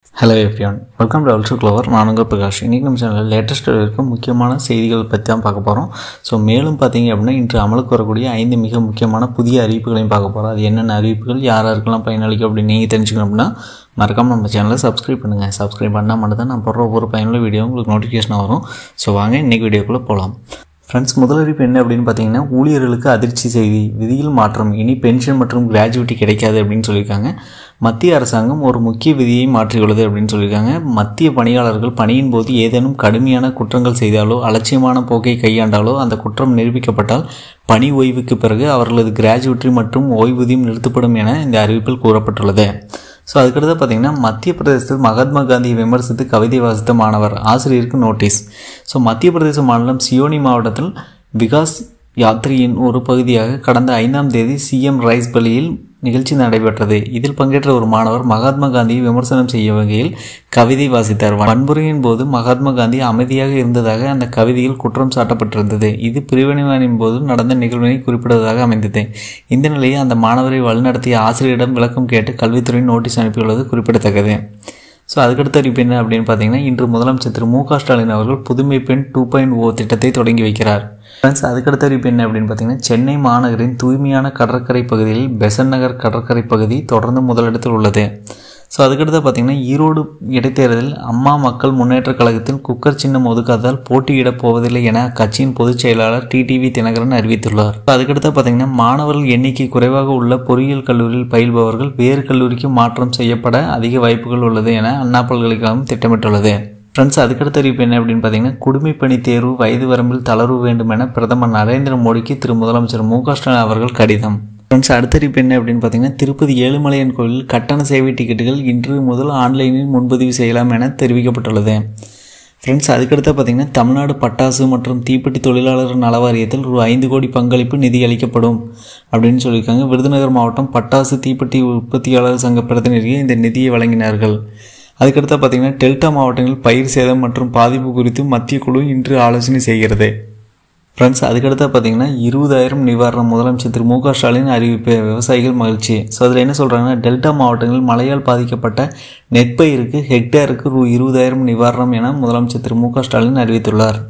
hello everyone welcome to ultra clever நான் உங்கள் பிரகாஷ் இன்றைக்கி நம்ம சேனலில் லேட்டஸ்ட்டாக இருக்க முக்கியமான செய்திகள் பற்றி தான் பார்க்க போகிறோம் ஸோ மேலும் பார்த்தீங்க அப்படின்னா இன்று அமலுக்கு வரக்கூடிய ஐந்து மிக முக்கியமான புதிய அறிவிப்புகளையும் பார்க்க போகிறோம் அது என்னென்ன அறிவிப்புகள் யார் யாருக்கெல்லாம் பயனளிக்கும் அப்படின்னு நீங்கள் தெரிஞ்சுக்கணும் அப்படின்னா மறக்காமல் நம்ம சேனலை சப்ஸ்கிரைப் பண்ணுங்கள் சப்ஸ்கிரைப் பண்ணால் மட்டும் தான் நான் போடுற ஒவ்வொரு பயனுள்ள வீடியோ உங்களுக்கு நோட்டிஃபிகேஷன் வரும் ஸோ வாங்க இன்றைக்கி வீடியோக்குள்ளே போகலாம் ஃப்ரெண்ட்ஸ் முதலறிப்பு என்ன அப்படின்னு பார்த்தீங்கன்னா ஊழியர்களுக்கு அதிர்ச்சி செய்தி விதியில் மாற்றம் இனி பென்ஷன் மற்றும் கிராஜுவிட்டி கிடைக்காது அப்படின்னு சொல்லியிருக்காங்க மத்திய அரசாங்கம் ஒரு முக்கிய விதியை மாற்றியுள்ளது அப்படின்னு சொல்லியிருக்காங்க மத்திய பணியாளர்கள் பணியின் போது ஏதேனும் கடுமையான குற்றங்கள் செய்தாலோ அலட்சியமான போக்கை கையாண்டாலோ அந்த குற்றம் நிரூபிக்கப்பட்டால் பணி ஓய்வுக்கு பிறகு அவர்களது கிராஜுவிட்டி மற்றும் ஓய்வூதியம் நிறுத்தப்படும் என இந்த அறிவிப்பில் கூறப்பட்டுள்ளது ஸோ அதுக்கடுத்து பார்த்தீங்கன்னா மத்திய பிரதேசத்தில் மகாத்மா காந்தியை விமர்சித்து கவிதை வாசித்த மாணவர் ஆசிரியருக்கு நோட்டீஸ் ஸோ மத்திய பிரதேச மாநிலம் சியோனி மாவட்டத்தில் விகாஸ் யாத்திரையின் ஒரு பகுதியாக கடந்த ஐந்தாம் தேதி சிஎம் ரைஸ் பள்ளியில் நிகழ்ச்சி நடைபெற்றது இதில் பங்கேற்ற ஒரு மாணவர் மகாத்மா காந்தியை விமர்சனம் செய்ய வகையில் கவிதை வாசித்தார் வன்முறையின் போது மகாத்மா காந்தி அமைதியாக இருந்ததாக அந்த கவிதையில் குற்றம் சாட்டப்பட்டிருந்தது இது பிரிவினைவானின் போது நடந்த நிகழ்வினை குறிப்பிடுவதாக அமைந்தது இந்த நிலையில் அந்த மாணவரை வழிநடத்திய ஆசிரியரிடம் விளக்கம் கேட்டு கல்வித்துறை நோட்டீஸ் அனுப்பியுள்ளது குறிப்பிடத்தக்கது ஸோ அதுக்கடுத்த அறிவிப்பு என்ன அப்படின்னு பார்த்தீங்கன்னா இன்று முதலமைச்சர் திரு மு க ஸ்டாலின் அவர்கள் புதுமை பெண் டூ பாயிண்ட் ஓ திட்டத்தை தொடங்கி வைக்கிறார் ஃப்ரெண்ட்ஸ் அதுக்கடுத்த அறிவிப்பு என்ன அப்படின்னு பார்த்தீங்கன்னா சென்னை மாநகரின் தூய்மையான கடற்கரை பகுதியில் பெசன் நகர் கடற்கரை பகுதி தொடர்ந்து முதலிடத்தில் உள்ளது ஸோ அதுக்கடுத்து பார்த்தீங்கன்னா ஈரோடு இடைத்தேர்தலில் அம்மா மக்கள் முன்னேற்ற கழகத்தில் குக்கர் சின்னம் ஒதுக்காததால் போட்டியிடப் போவதில்லை என அக்கட்சியின் பொதுச் செயலாளர் டிடிவி தினகரன் அறிவித்துள்ளார் அதுக்கடுத்து பார்த்தீங்கன்னா மாணவர்கள் எண்ணிக்கை குறைவாக உள்ள பொறியியல் கல்லூரியில் பயில்பவர்கள் வேறு கல்லூரிக்கு மாற்றம் செய்யப்பட அதிக வாய்ப்புகள் உள்ளது என அண்ணா பல்கலைக்கழகம் திட்டமிட்டுள்ளது ஃப்ரெண்ட்ஸ் அதுக்கடுத்த அறிவிப்பு என்ன அப்படின்னு பார்த்தீங்கன்னா குடிமைப்பணி தேர்வு வயது வரம்பில் தளர்வு வேண்டும் என பிரதமர் நரேந்திர மோடிக்கு திரு முதலமைச்சர் மு க ஸ்டாலின் அவர்கள் கடிதம் ஃப்ரெண்ட்ஸ் அடுத்த அறிவிப்பு என்ன அப்படின்னு பார்த்தீங்கன்னா திருப்பதி ஏழுமலையான் கோயிலில் கட்டண சேவை டிக்கெட்டுகள் இன்று முதல் ஆன்லைனில் முன்பதிவு செய்யலாம் என தெரிவிக்கப்பட்டுள்ளது ஃப்ரெண்ட்ஸ் அதுக்கடுத்து பார்த்தீங்கன்னா தமிழ்நாடு பட்டாசு மற்றும் தீப்பெட்டி தொழிலாளர் நல வாரியத்தில் ஒரு ஐந்து கோடி பங்களிப்பு நிதி அளிக்கப்படும் அப்படின்னு சொல்லியிருக்காங்க விருதுநகர் மாவட்டம் பட்டாசு தீப்பெட்டி உற்பத்தியாளர் சங்க பிரதிநிதிகள் இந்த நிதியை வழங்கினார்கள் அதுக்கடுத்து பார்த்தீங்கன்னா டெல்டா மாவட்டங்களில் பயிர் சேதம் மற்றும் பாதிப்பு குறித்து மத்திய குழு இன்று ஆலோசனை செய்கிறது ஃப்ரெண்ட்ஸ் அதுக்கடுத்து பார்த்தீங்கன்னா இருபதாயிரம் நிவாரணம் முதலமைச்சர் திரு மு க ஸ்டாலின் அறிவிப்பு விவசாயிகள் மகிழ்ச்சி ஸோ அதில் என்ன சொல்கிறாங்கன்னா டெல்டா மாவட்டங்களில் மழையால் பாதிக்கப்பட்ட நெற்பயிருக்கு ஹெக்டேருக்கு ரூ இருபதாயிரம் நிவாரணம் என முதலமைச்சர் திரு மு க ஸ்டாலின் அறிவித்துள்ளார்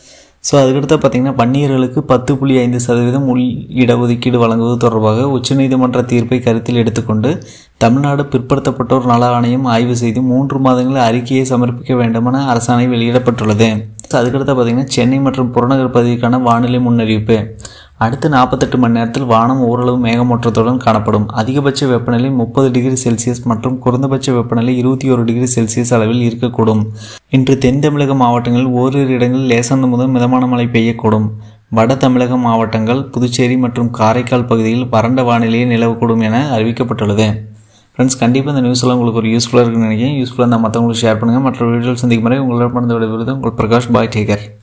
ஸோ அதுக்கடுத்து பார்த்தீங்கன்னா பன்னியர்களுக்கு பத்து புள்ளி ஐந்து சதவீதம் உள் இடஒதுக்கீடு வழங்குவது தொடர்பாக உச்சநீதிமன்ற தீர்ப்பை கருத்தில் எடுத்துக்கொண்டு தமிழ்நாடு பிற்படுத்தப்பட்டோர் நல ஆணையம் ஆய்வு செய்து மூன்று மாதங்களில் அறிக்கையை சமர்ப்பிக்க வேண்டுமென அரசாணை வெளியிடப்பட்டுள்ளது அதுக்கடுத்து பார்த்தீங்கன்னா சென்னை மற்றும் புறநகர் பகுதிக்கான வானிலை முன்னறிவிப்பு அடுத்த நாற்பத்தெட்டு மணி நேரத்தில் வானம் ஓரளவு மேகமூற்றத்துடன் காணப்படும் அதிகபட்ச வெப்பநிலை முப்பது டிகிரி செல்சியஸ் மற்றும் குறைந்தபட்ச வெப்பநிலை இருபத்தி ஒரு டிகிரி செல்சியஸ் அளவில் இருக்கக்கூடும் இன்று தென் தமிழக மாவட்டங்களில் ஓரிரு இடங்களில் லேசான முதல் மிதமான மழை பெய்யக்கூடும் வட தமிழக மாவட்டங்கள் புதுச்சேரி மற்றும் காரைக்கால் பகுதியில் வறண்ட வானிலையே நிலவக்கூடும் என அறிவிக்கப்பட்டுள்ளது ஃப்ரெண்ட்ஸ் கண்டிப்பாக இந்த நியூஸ்லாம் உங்களுக்கு ஒரு யூஸ்ஃபுல்லாக இருக்குன்னு நினைக்கிறேன் யூஸ்ஃபுல்லாக இருந்தால் மற்றவங்களுக்கு ஷேர் பண்ணுங்கள் மற்ற வீடியோவில் சந்திக்கும் முறை உங்களிடம் விடுவது உங்கள் பிரகாஷ் பாய் டேக்கர்